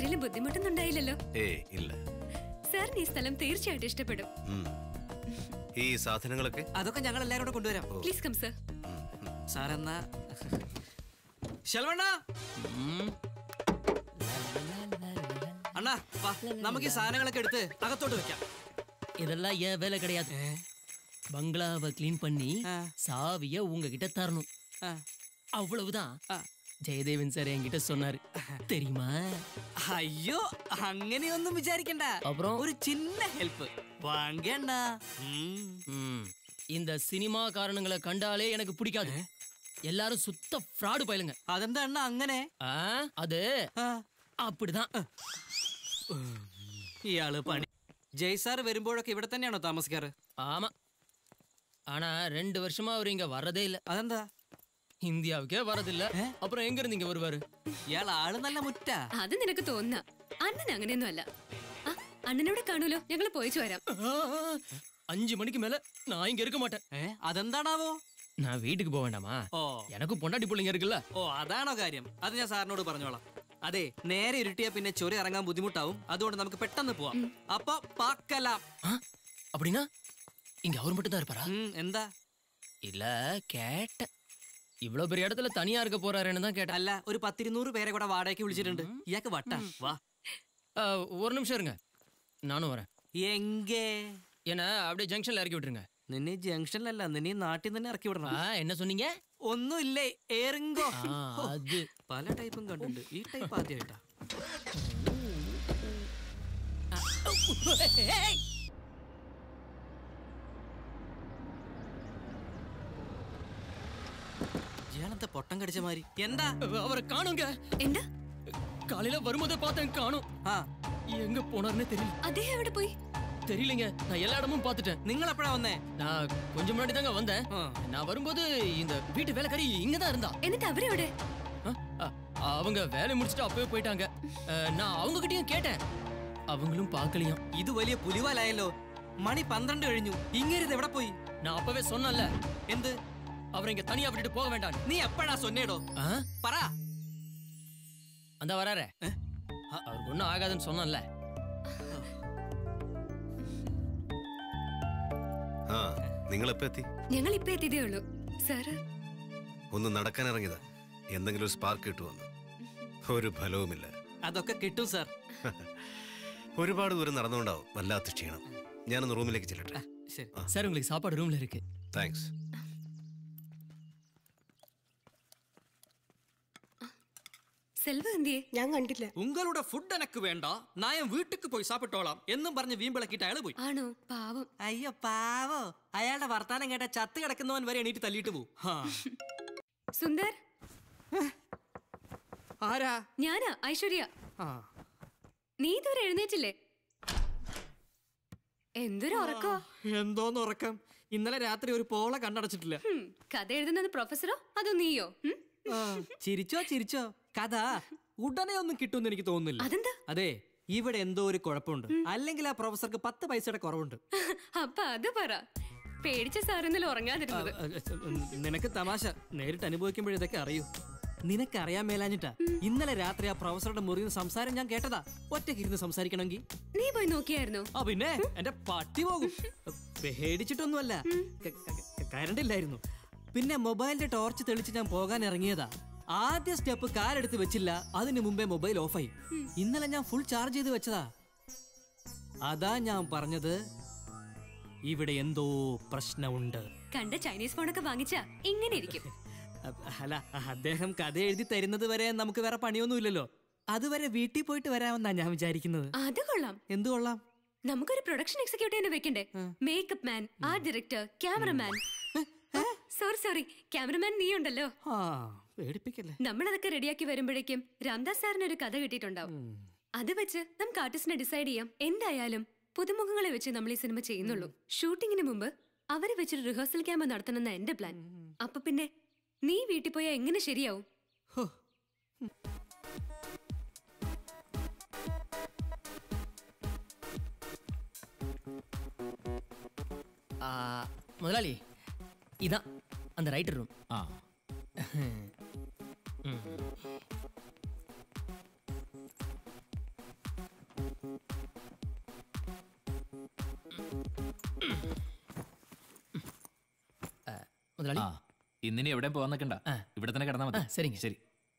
യാത്രയിൽ ബുദ്ധിമുട്ടൊന്നും ഉണ്ടായില്ലല്ലോ ഏ ഇല്ല സാറിന് ഈ സ്ഥലം തീർച്ചയായിട്ടും ഇഷ്ടപ്പെടും ഉം. ഈ സാധനങ്ങളൊക്കെ അതൊക്കെ ഞങ്ങൾ എല്ലാവരും കൂടെ കൊണ്ടുവരാം പ്ലീസ് കം സർ സാർ എന്നാ ശൽവണ്ണ അണ്ണാ വാ നമുക്ക് ഈ സാധനങ്ങളൊക്കെ എടുത്ത് അകത്തോട്ട് വെക്കാം இதெல்லாம் என் வேலை கிடையாது பங்களாவை க்ளீன் பண்ணி சாவிய உங்ககிட்ட தரணும் ആ. அவ்வளவுதான் ആ. ஜெயதேவன் சார் என்கிட்ட சொன்னாரு தெரியுமா അയ്യോ അങ്ങനെയൊന്നും വിചാരിക്കണ്ട അപ്പുറം? ഒരു ചിന്ന ഹെൽപ്പ് വാങ്ങണ്ട ம். இந்த சினிமா காரணங்களை கண்டாலே எனக்கு பிடிக்காது எல்லாரும் சுத்த ஃப்ராடு பயலுங்க അതെന്താ അണ്ണ അങ്ങനെ ஆ, அது ആ, அப்படிதான் ഇയാള് പണി ജയ് സാർ വരുമ്പോഴൊക്കെ ഇവിടെ തന്നെയാണോ താമസിക്കാറ് ஆமா ஆனா ரெண்டு வருஷமா அவர் இங்க வர்றதே இல்ல അതെന്താ இந்தியாவுக்கே வரதில்ல அப்புறம் எங்க இருந்து இங்க வருவாரு ഇയാൾ ആള് നല്ല മുറ്റ അത് നിനക്ക് തോന്നുന്ന അണ്ണൻ അങ്ങനെയൊന്നും അല്ല ആ, അണ്ണനോട് കാണൂലോ ഞങ്ങൾ പോയിച്ചു വരാം ஆ, அஞ்சு மணிக்கு மேல நான் இங்க இருக்க மாட்டேன் ഏ അതെന്താണാവോ நான் வீட்டுக்கு போக வேண்டாமா ഓ எனக்கு பொண்டாட்டி பிள்ளைங்க இருக்குல்ல ഓ അതാണോ കാര്യം അത് ഞാൻ സാറിനോട് പറഞ്ഞോളാം അതെ നേരെ ഇരുട്ടിയാ പിന്നെ ചൊരി ഇറങ്ങാൻ ബുദ്ധിമുട്ടാവും അതുകൊണ്ട് നമുക്ക് പെട്ടെന്ന് പോവാം അപ്പൊ പാക്കലാം ஆ, அப்படின்னா இங்க அவர் மட்டும் தான் இருப்பாரா ഉം, എന്താ இல்ல கேட்டேன் இவ்வளவு பெரிய இடத்துல தனியா இருக்க போறாருன்னு தான் கேட்டேன் അല്ല ഒരു പത്തിരുന്നൂറ് പേരെ കൂടെ വാടകയ്ക്ക് വിളിച്ചിട്ടുണ്ട് ഇയാൾക്ക് വട്ട വാ ஆ, ஒரு நிமிஷம் இருங்க நானும் வரேன் എങ്കേ என்ன அப்படியே ஜங்ஷன்ல இறக்கி விட்டுருங்க നിന്നെ ജംഗ്ഷനിലല്ല നിന്നെ ഈ നാട്ടിൽ തന്നെ ഇറക്കി വിടണം ஆ, என்ன சொன்னீங்க ഒന്നുമില്ലേ ഏറിങ്കോ ஆ, அது പല ടൈപ്പും കണ്ടിട്ടുണ്ട് ഈ ടൈപ്പ് ആദ്യമായിട്ടാ ഇയാളെന്താ പൊട്ടം കടിച്ച മാതിരി എന്താ அவரை காணுங்க എന്താ காலையில வரும்போதே பார்த்தேன் காணும் ആ எங்க போனாருன்னு தெரியல അദ്ദേഹം എവിടെ പോയി தெரியலங்க நான் எல்லா இடமும் பார்த்துட்டேன் നിങ്ങൾ എപ്പോഴാ വന്നേ நான் கொஞ்சம் முன்னாடி தாங்க வந்தேன் ആ. நான் வரும்போது இந்த வீட்டு வேலைக்காரி இங்க தான் இருந்தா എന്നിട്ട് അവരെവിടെ ஆ, ஆ, அவங்க வேலையை முடிச்சுட்டு அப்பவே போயிட்டாங்க அஹ், நான் அவங்க கிட்டயும் கேட்டேன் அவங்களும் பார்க்கலையாம் ഇത് വലിയ പുലിവാലായല്ലോ മണി പന്ത്രണ്ട് കഴിഞ്ഞു ഇങ്ങേരിത് എവിടെ പോയി நான் அப்பவே சொன்னேன்ல എന്ത് அவரை இங்க தனியா விட்டுட்டு போக வேண்டாம் നീ എപ്പോഴാ സൊന്നേടോ പറ அந்த வராரே அவருக்கு ஒன்றும் ஆகாதுன்னு சொன்னேன்ல ആ നിങ്ങളെപ്പോ എത്തി ഞങ്ങൾ ഇപ്പൊ എത്തിയതേ ഉള്ളൂ സാറ് ഒന്ന് നടക്കാൻ ഇറങ്ങിയതാ എന്തെങ്കിലും ഒരു സ്പാർക്ക് കിട്ടുമെന്ന് ഒരു ഫലവുമില്ല അതൊക്കെ കിട്ടും സാർ ഒരുപാട് ദൂരം നടന്നുകൊണ്ടാവും വല്ലാത്ത ക്ഷീണം ഞാനൊന്ന് റൂമിലേക്ക് ചെല്ലട്ടെ ശരി சார் உங்களுக்கு சாப்பாடு ரூம்ல இருக்கு താങ്ക്സ് സെൽവ എന്തിയെ ഞാൻ കണ്ടില്ല ഉങ്ങളുടെ ഫുഡ് എനക്ക് വേണ്ട നായം വീട്ടിക്ക് പോയി സാപ്പിട്ടോളാം എന്നും പറഞ്ഞ് വീമ്പിളക്കിട്ട് അയാൾ പോയി ആണോ പാവം അയ്യോ പാവോ അയാളുടെ വർത്താനം കേട്ട ചത്ത് കിടക്കുന്നവൻ വരെ എണീറ്റ് തല്ലിട്ട് പോവും ഹാ. സുന്ദർ ആരാ ഞാനാ ഐശ്വര്യ ആ. നീ ഇതുവരെ എഴുന്നേറ്റില്ലേ എന്തൊരു ഉറക്കോ എന്തോന്ന് ഉറക്കം ഇന്നലെ രാത്രി ഒരു പോള കണ്ണടച്ചിട്ടില്ല ഹും, കഥ എഴുതുന്നത് പ്രൊഫസറോ അതോ നീയോ ഹും? ആ, ചിരിച്ചോ ചിരിച്ചോ കഥ ഉടനെ ഒന്നും കിട്ടുമെന്ന് എനിക്ക് തോന്നുന്നില്ല അതെന്താ അതെ ഇവിടെ എന്തോ ഒരു കുഴപ്പമുണ്ട് അല്ലെങ്കിൽ ആ പ്രൊഫസർക്ക് പത്ത് പൈസയുടെ കുറവുണ്ട് അപ്പൊ അത് പറ പേടിച്ച സാർ ഇന്നലെ ഉറങ്ങാതിരുന്നത് നിനക്ക് തമാശ നേരിട്ട് അനുഭവിക്കുമ്പോഴേ ഇതൊക്കെ അറിയൂ നിനക്കറിയാൻ മേലാഞ്ഞിട്ടാ ഇന്നലെ രാത്രി ആ പ്രൊഫസറുടെ മുറിയിൽ നിന്ന് സംസാരം ഞാൻ കേട്ടതാ ഒറ്റയ്ക്ക് ഇരുന്ന് സംസാരിക്കണമെങ്കിൽ നീ പോയി നോക്കിയായിരുന്നോ ആ പിന്നെ എന്റെ പട്ടി പോകും പേടിച്ചിട്ടൊന്നുമല്ല ക- ക- കറണ്ട് ഇല്ലായിരുന്നു പിന്നെ മൊബൈലിന്റെ ടോർച്ച് തെളിച്ച് ഞാൻ പോകാൻ ഇറങ്ങിയതാ ആദ്യ സ്റ്റെപ്പ് കാലെടുത്ത് വെച്ചില്ല അതിനു മുമ്പേ മൊബൈൽ ഓഫായി ഇന്നലെ ഞാൻ ഫുൾ ചാർജ് ചെയ്ത് വെച്ചതാ അതാ ഞാൻ പറഞ്ഞത് ഇവിടെ എന്തോ പ്രശ്നമുണ്ട് കണ്ട ചൈനീസ് ഫോണൊക്കെ വാങ്ങിച്ചാ ഇങ്ങനെ ഇരിക്കും അ- അല്ല അദ്ദേഹം കഥ എഴുതി തരുന്നത് വരെ നമുക്ക് വേറെ പണിയൊന്നുമില്ലല്ലോ അതുവരെ വീട്ടിൽ പോയിട്ട് വരാമെന്നാ ഞാൻ വിചാരിക്കുന്നത് അത് കൊള്ളാം എന്തു കൊള്ളാം നമുക്കൊരു പ്രൊഡക്ഷൻ എക്സിക്യൂട്ടീവിനെ വെക്കണ്ടേ makeup man art director cameraman sorry sorry cameraman നീ ഉണ്ടല്ലോ ആ പേടിപ്പിക്കല്ലേ നമ്മളതൊക്കെ റെഡിയാക്കി വരുമ്പോഴേക്കും രാംദാസ് സാറിന് ഒരു കഥ കിട്ടിയിട്ടുണ്ടാവും അത് വെച്ച് നമുക്ക് ആർട്ടിസ്റ്റിനെ ഡിസൈഡ് ചെയ്യാം എന്തായാലും പുതുമുഖങ്ങളെ വെച്ച് നമ്മൾ ഈ സിനിമ ചെയ്യുന്നുള്ളൂ ഷൂട്ടിങ്ങിന് മുമ്പ് അവരെ വെച്ചൊരു റിഹേഴ്സൽ ക്യാമ്പ് നടത്തണമെന്ന എന്റെ പ്ലാൻ അപ്പൊ പിന്നെ നീ വീട്ടിൽ പോയാൽ എങ്ങനെ ശരിയാവും ഹോ ஆ, முதலாளி இதான் அந்த ரைட்டர் ரூம் ആ മുതലാളി ആ ഇന്നിനി എവിടെയും പോകാൻ നിൽക്കണ്ട ആ. ഇവിടെ തന്നെ കിടന്നാ ആ, മതി சரிங்க. ശരി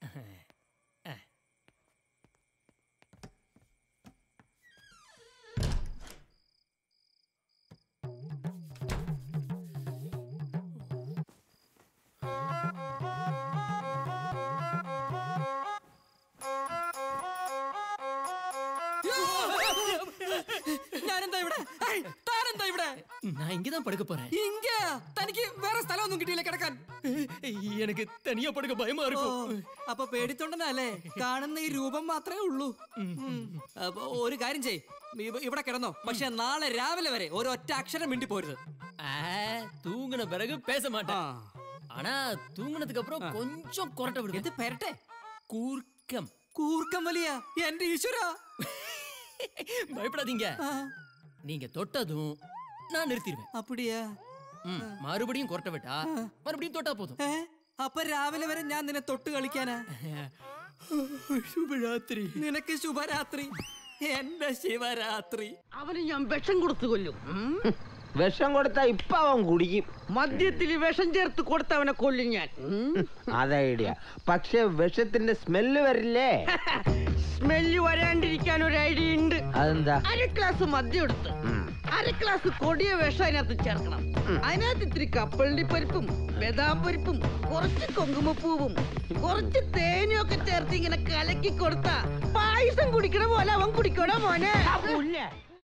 ഞാനെന്താ ഇവിടെ ഏയ്, താനെന്താ ഇവിടെ நான் இங்கதான் படுக்க போறேன் ഇങ്ക തനിക്ക് വേറെ സ്ഥലമൊന്നും കിട്ടിയില്ല കിടക്കാൻ எனக்கு தனியா படுக்க பயமா ഓ, இருக்கும் അപ്പൊ പേടിത്തൊണ്ടനല്ലേ കാണുന്ന ഈ രൂപം മാത്രമേ ഉള്ളൂ ഉം. അപ്പൊ ഒരു കാര്യം ചെയ് ഇവ- ഇവിടെ കിടന്നോ പക്ഷെ നാളെ രാവിലെ വരെ ഒരു ഒറ്റ അക്ഷരം മിണ്ടി പോരുത് ஆ, தூங்குன பிறகு பேச ആ. மாட்டேன் ஆனா தூங்குனதுக்கு அப்புறம் கொஞ்சம் கொரட்டை എന്ത് விடுது പെരട്ടെ கூர்க்கம் കൂർക്കം വലിയ എന്റെ ഈശ്വര பயப்படாதீங்க நீங்க தொட்டதும் நான் நிறுத்திடுவேன் അപ്പടിയാ ம், மறுபடியும் கொரட்டை விட்டா மறுபடியும் தொட்டா போதும் ഏ അപ്പൊ രാവിലെ വരെ ഞാൻ നിന്നെ തൊട്ട് കളിക്കാനാ ശുഭരാത്രി നിനക്ക് ശുഭരാത്രി എന്റെ ശിവരാത്രി അവന് ഞാൻ വിഷം കൊടുത്തു കൊല്ലും ഉം? വിഷം കൊടുത്താ ഇപ്പൊ അവൻ കുടിക്കും മദ്യത്തിൽ വിഷം ചേർത്ത് കൊടുത്തവനെ കൊല്ലും ഞാൻ ഉം? അത് ഐഡിയ പക്ഷെ വിഷത്തിന്റെ സ്മെല്ല് വരില്ലേ സ്മെല്ല് വരാണ്ടിരിക്കാൻ ഒരു ഐഡിയ ഉണ്ട് അതെന്താ അര ഗ്ലാസ് മദ്യം എടുത്ത് അര ഗ്ലാസ് കൊടിയ വിഷം അതിനകത്ത് ചേർക്കണം അതിനകത്ത് ഇത്തിരി കപ്പലണ്ടി പരിപ്പും ബദാം പരിപ്പും കുറച്ച് കുങ്കുമപ്പൂവും കുറച്ച് തേനും ഒക്കെ ചേർത്ത് ഇങ്ങനെ കലക്കി കൊടുത്ത പായസം കുടിക്കണ പോലെ അവൻ കുടിക്കണോ മോനെ